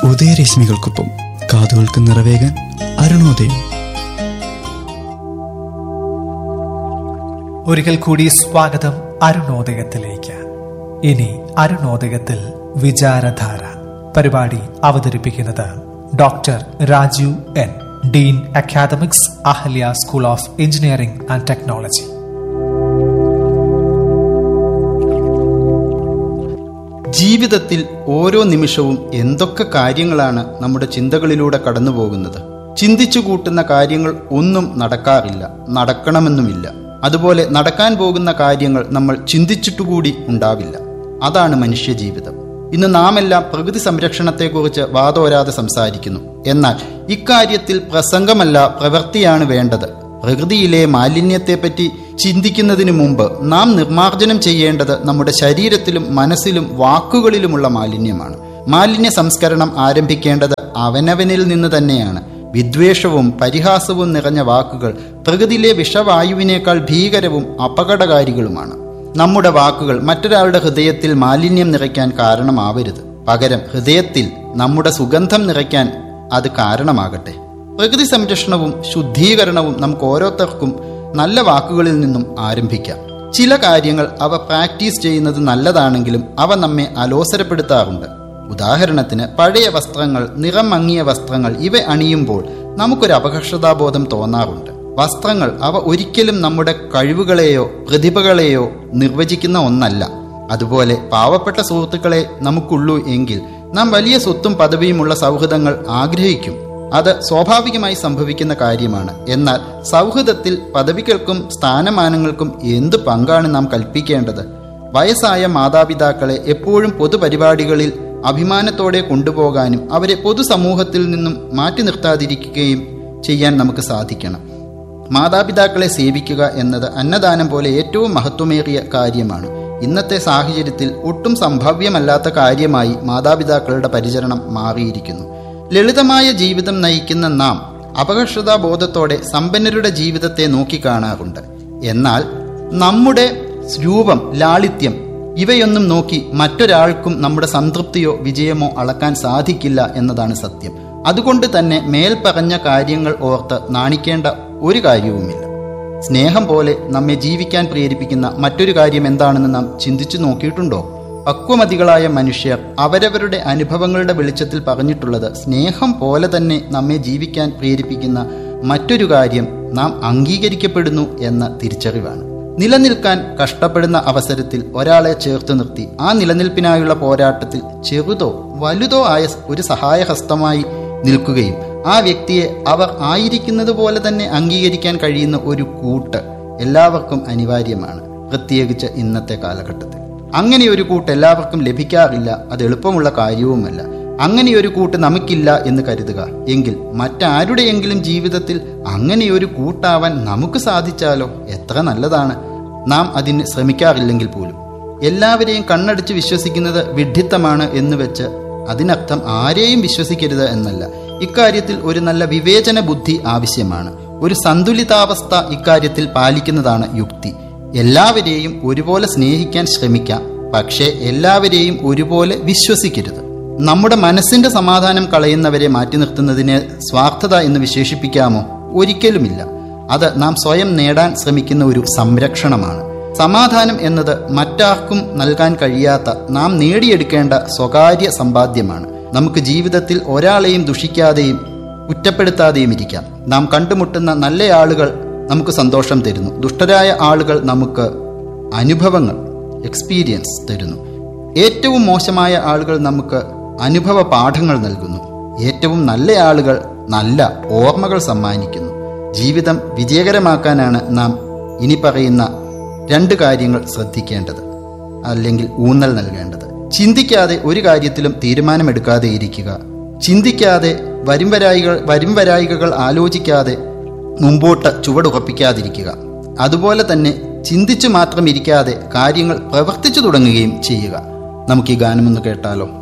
ഉദയരശ്മികൾക്കൊപ്പം കാതുകൾക്ക് നിറവേകാൻ അരുണോദയം ഒരിക്കൽ കൂടി സ്വാഗതം അരുണോദയത്തിലേക്ക് ഇനി അരുണോദയത്തിൽ വിചാരധാര പരിപാടി അവതരിപ്പിക്കുന്നത് doctor Rajeev N dean academics Ahalia school of engineering and technology ജീവിതത്തിൽ ഓരോ നിമിഷവും എന്തൊക്കെ കാര്യങ്ങളാണ് നമ്മുടെ ചിന്തകളിലൂടെ കടന്നു പോകുന്നത് ചിന്തിച്ചു കൂട്ടുന്ന കാര്യങ്ങൾ ഒന്നും നടക്കാറില്ല നടക്കണമെന്നുമില്ല അതുപോലെ നടക്കാൻ പോകുന്ന കാര്യങ്ങൾ നമ്മൾ ചിന്തിച്ചിട്ടുകൂടി ഉണ്ടാവില്ല അതാണ് മനുഷ്യ ജീവിതം ഇന്ന് നാം എല്ലാം പ്രകൃതി സംരക്ഷണത്തെക്കുറിച്ച് വാതോരാതെ സംസാരിക്കുന്നു എന്നാൽ ഇക്കാര്യത്തിൽ പ്രസംഗമല്ല പ്രവൃത്തിയാണ് വേണ്ടത് പ്രകൃതിയിലെ മാലിന്യത്തെപ്പറ്റി ചിന്തിക്കുന്നതിന് മുമ്പ് നാം നിർമ്മാർജ്ജനം ചെയ്യേണ്ടത് നമ്മുടെ ശരീരത്തിലും മനസ്സിലും വാക്കുകളിലുമുള്ള മാലിന്യമാണ് മാലിന്യ സംസ്കരണം ആരംഭിക്കേണ്ടത് അവനവനിൽ നിന്ന് തന്നെയാണ് വിദ്വേഷവും പരിഹാസവും നിറഞ്ഞ വാക്കുകൾ പ്രകൃതിയിലെ വിഷവായുവിനേക്കാൾ ഭീകരവും അപകടകാരികളുമാണ് നമ്മുടെ വാക്കുകൾ മറ്റൊരാളുടെ ഹൃദയത്തിൽ മാലിന്യം നിറയ്ക്കാൻ കാരണമാവരുത് പകരം ഹൃദയത്തിൽ നമ്മുടെ സുഗന്ധം നിറയ്ക്കാൻ അത് കാരണമാകട്ടെ പ്രകൃതി സംരക്ഷണവും ശുദ്ധീകരണവും നമുക്ക് ഓരോരുത്തർക്കും നല്ല വാക്കുകളിൽ നിന്നും ആരംഭിക്കാം ചില കാര്യങ്ങൾ അവ പ്രാക്ടീസ് ചെയ്യുന്നത് നല്ലതാണെങ്കിലും അവ നമ്മെ അലോസരപ്പെടുത്താറുണ്ട് ഉദാഹരണത്തിന് പഴയ വസ്ത്രങ്ങൾ നിറം മങ്ങിയ വസ്ത്രങ്ങൾ ഇവ അണിയുമ്പോൾ നമുക്കൊരു അപകർഷതാബോധം തോന്നാറുണ്ട് വസ്ത്രങ്ങൾ അവ ഒരിക്കലും നമ്മുടെ കഴിവുകളെയോ പ്രതിഭകളെയോ നിർവചിക്കുന്ന ഒന്നല്ല അതുപോലെ പാവപ്പെട്ട സുഹൃത്തുക്കളെ നമുക്കുള്ളൂ എങ്കിൽ നാം വലിയ സ്വത്തും പദവിയുമുള്ള സൗഹൃദങ്ങൾ ആഗ്രഹിക്കും അത് സ്വാഭാവികമായി സംഭവിക്കുന്ന കാര്യമാണ് എന്നാൽ സൗഹൃദത്തിൽ പദവികൾക്കും സ്ഥാനമാനങ്ങൾക്കും എന്ത് പങ്കാണ് നാം കൽപ്പിക്കേണ്ടത് വയസ്സായ മാതാപിതാക്കളെ എപ്പോഴും പൊതുപരിപാടികളിൽ അഭിമാനത്തോടെ കൊണ്ടുപോകാനും അവരെ പൊതുസമൂഹത്തിൽ നിന്നും മാറ്റി നിർത്താതിരിക്കുകയും ചെയ്യാൻ നമുക്ക് സാധിക്കണം മാതാപിതാക്കളെ സേവിക്കുക എന്നത് അന്നദാനം പോലെ ഏറ്റവും മഹത്വമേറിയ കാര്യമാണ് ഇന്നത്തെ സാഹചര്യത്തിൽ ഒട്ടും സംഭവ്യമല്ലാത്ത കാര്യമായി മാതാപിതാക്കളുടെ പരിചരണം മാറിയിരിക്കുന്നു ലളിതമായ ജീവിതം നയിക്കുന്ന നാം അപകർഷതാബോധത്തോടെ സമ്പന്നരുടെ ജീവിതത്തെ നോക്കിക്കാണാറുണ്ട് എന്നാൽ നമ്മുടെ രൂപം ലാളിത്യം ഇവയൊന്നും നോക്കി മറ്റൊരാൾക്കും നമ്മുടെ സംതൃപ്തിയോ വിജയമോ അളക്കാൻ സാധിക്കില്ല എന്നതാണ് സത്യം അതുകൊണ്ട് തന്നെ മേൽപ്പറഞ്ഞ കാര്യങ്ങൾ ഓർത്ത് നാണിക്കേണ്ട ഒരു കാര്യവുമില്ല സ്നേഹം പോലെ നമ്മെ ജീവിക്കാൻ പ്രേരിപ്പിക്കുന്ന മറ്റൊരു കാര്യം എന്താണെന്ന് നാം ചിന്തിച്ചു നോക്കിയിട്ടുണ്ടോ പക്വമതികളായ മനുഷ്യർ അവരവരുടെ അനുഭവങ്ങളുടെ വെളിച്ചത്തിൽ പറഞ്ഞിട്ടുള്ളത് സ്നേഹം പോലെ തന്നെ നമ്മെ ജീവിക്കാൻ പ്രേരിപ്പിക്കുന്ന മറ്റൊരു കാര്യം നാം അംഗീകരിക്കപ്പെടുന്നു എന്ന തിരിച്ചറിവാണ് നിലനിൽക്കാൻ കഷ്ടപ്പെടുന്ന അവസരത്തിൽ ഒരാളെ ചേർത്ത് നിർത്തി ആ നിലനിൽപ്പിനായുള്ള പോരാട്ടത്തിൽ ചെറുതോ വലുതോ ആയ ഒരു സഹായഹസ്തമായി നിൽക്കുകയും ആ വ്യക്തിയെ അവർ ആയിരിക്കുന്നത് പോലെ തന്നെ അംഗീകരിക്കാൻ കഴിയുന്ന ഒരു കൂട്ട് എല്ലാവർക്കും അനിവാര്യമാണ് പ്രത്യേകിച്ച് ഇന്നത്തെ കാലഘട്ടത്തിൽ അങ്ങനെ ഒരു കൂട്ട് എല്ലാവർക്കും ലഭിക്കാറില്ല അത് എളുപ്പമുള്ള കാര്യവുമല്ല അങ്ങനെ ഒരു കൂട്ട് നമുക്കില്ല എന്ന് കരുതുക എങ്കിൽ മറ്റാരുടെയെങ്കിലും ജീവിതത്തിൽ അങ്ങനെ ഒരു കൂട്ടാവാൻ നമുക്ക് സാധിച്ചാലോ എത്ര നല്ലതാണ് നാം അതിന് ശ്രമിക്കാറില്ലെങ്കിൽ പോലും എല്ലാവരെയും കണ്ണടിച്ച് വിശ്വസിക്കുന്നത് വിഡ്ഢിത്തമാണ് എന്ന് വെച്ച് അതിനർത്ഥം ആരെയും വിശ്വസിക്കരുത് എന്നല്ല ഇക്കാര്യത്തിൽ ഒരു നല്ല വിവേചന ബുദ്ധി ആവശ്യമാണ് ഒരു സന്തുലിതാവസ്ഥ ഇക്കാര്യത്തിൽ പാലിക്കുന്നതാണ് യുക്തി എല്ലാവരെയും ഒരുപോലെ സ്നേഹിക്കാൻ ശ്രമിക്കാം പക്ഷേ എല്ലാവരെയും ഒരുപോലെ വിശ്വസിക്കരുത് നമ്മുടെ മനസ്സിന്റെ സമാധാനം കളയുന്നവരെ മാറ്റി നിർത്തുന്നതിനെ സ്വാർത്ഥത എന്ന് വിശേഷിപ്പിക്കാമോ ഒരിക്കലുമില്ല അത് നാം സ്വയം നേടാൻ ശ്രമിക്കുന്ന ഒരു സംരക്ഷണമാണ് സമാധാനം എന്നത് മറ്റാർക്കും നൽകാൻ കഴിയാത്ത നാം നേടിയെടുക്കേണ്ട സ്വകാര്യ സമ്പാദ്യമാണ് നമുക്ക് ജീവിതത്തിൽ ഒരാളെയും ദുഷിക്കാതെയും കുറ്റപ്പെടുത്താതെയും ഇരിക്കാം നാം കണ്ടുമുട്ടുന്ന നല്ല ആളുകൾ നമുക്ക് സന്തോഷം തരുന്നു ദുഷ്ടരായ ആളുകൾ നമുക്ക് അനുഭവങ്ങൾ എക്സ്പീരിയൻസ് തരുന്നു ഏറ്റവും മോശമായ ആളുകൾ നമുക്ക് അനുഭവ പാഠങ്ങൾ നൽകുന്നു ഏറ്റവും നല്ല ആളുകൾ നല്ല ഓർമ്മകൾ സമ്മാനിക്കുന്നു ജീവിതം വിജയകരമാക്കാനാണ് നാം ഇനി പറയുന്ന രണ്ട് കാര്യങ്ങൾ ശ്രദ്ധിക്കേണ്ടത് അല്ലെങ്കിൽ ഊന്നൽ നൽകേണ്ടത് ചിന്തിക്കാതെ ഒരു കാര്യത്തിലും തീരുമാനമെടുക്കാതെ ഇരിക്കുക ചിന്തിക്കാതെ വരും വരായികൾ വരും വരായികകൾ ആലോചിക്കാതെ മുമ്പോട്ട് ചുവടുറപ്പിക്കാതിരിക്കുക അതുപോലെ തന്നെ ചിന്തിച്ചു മാത്രം ഇരിക്കാതെ കാര്യങ്ങൾ പ്രവർത്തിച്ചു തുടങ്ങുകയും ചെയ്യുക നമുക്ക് ഈ ഗാനമൊന്ന് കേട്ടാലോ